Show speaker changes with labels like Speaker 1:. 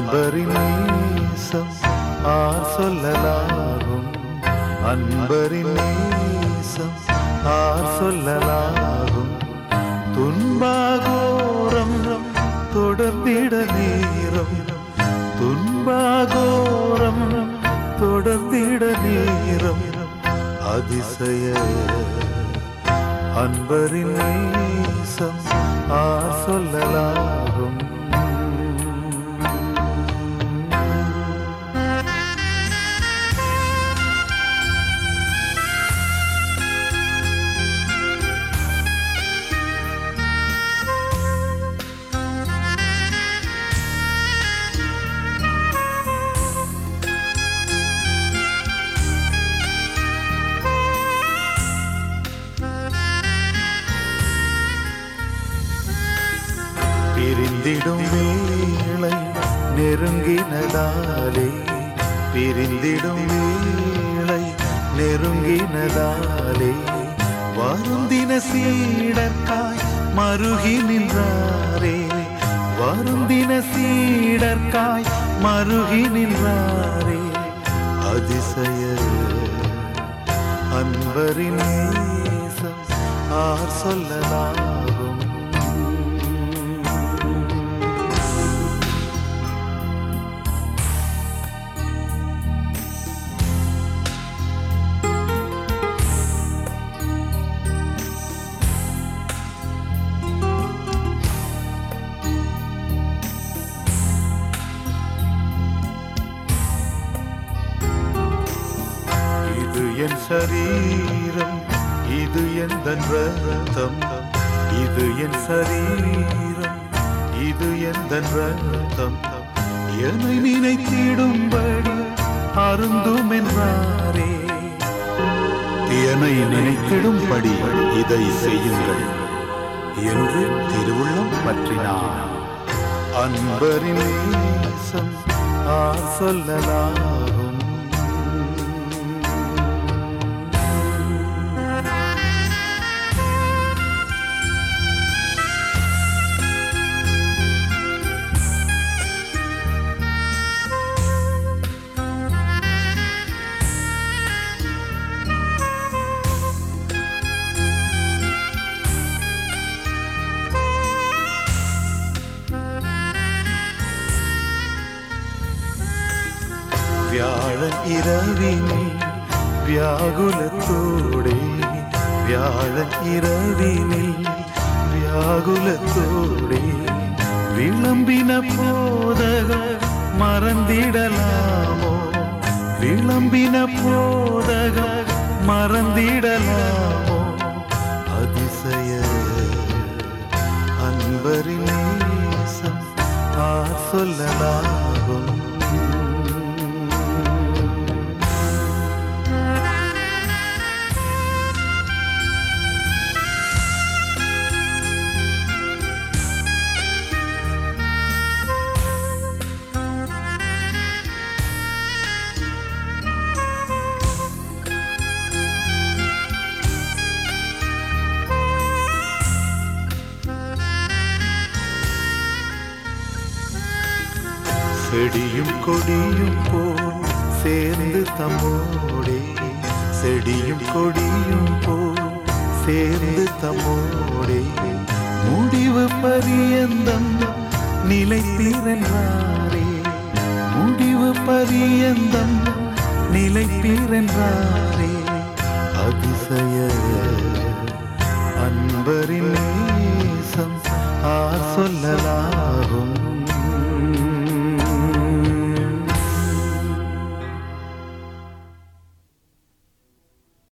Speaker 1: அன்பரின் நேசம் ஆர் சொல்லலாகும் அன்பரின் நேசம் ஆர் சொல்லலாகும் துன்பாகோரம் தொடர்ந்திட நேரம் துன்பாகோரம் தொடர்ந்திட நேரம் அதிசய அன்பரின் நேசம் ஆர் சொல்லலாகும் பிரிந்திடும் வேளை நெருங்கினதாலே பிரிந்திடும் வேளை நெருங்கினதாலே வருந்தின சீடர்காய் மருகி நின்றாரே வருந்தின சீடர்காய் மருகி நின்றாரே அதிசய அன்பரின் நேசம் ஆர் சொல்லலாகும் இது என் சரீரம் இது எந்த ரத்தம் இது என் சரீரம் இது எந்த ரத்தம் என்னை நினைத்திடும்படி அருந்தும் என்றாரே
Speaker 2: என்னை நினைத்திடும்படி இதை செய்யுங்கள் என்று திருவுள்ளம் பற்றினார்
Speaker 1: அன்பரின் நேசம் ஆர் சொல்லலாகும் വ്യാഴ ഇരവിനി വ്യാകുലത്തോടെ വ്യാഴ ഇരവിനി വ്യാകുലത്തോടെ വിളമ്പിന പോതക മറന്നിടലാമോ വിളമ്പിന പോതക മറന്നിടലാമോ അതിശയ அன்பரின் நேசம் ஆர் சொல்லலாகும் செடியும் கொடியும் போல் சேர்ந்து தம்மோடே செடியும் கொடியும் போல் சேர்ந்து தம்மோடே முடிவு பரியந்தம் நிலைப்பீரென்றாரே முடிவு பரியந்தம் நிலைப்பீரென்றாரே அதிசய அன்பரின் நேசம் ஆர் சொல்லலாம்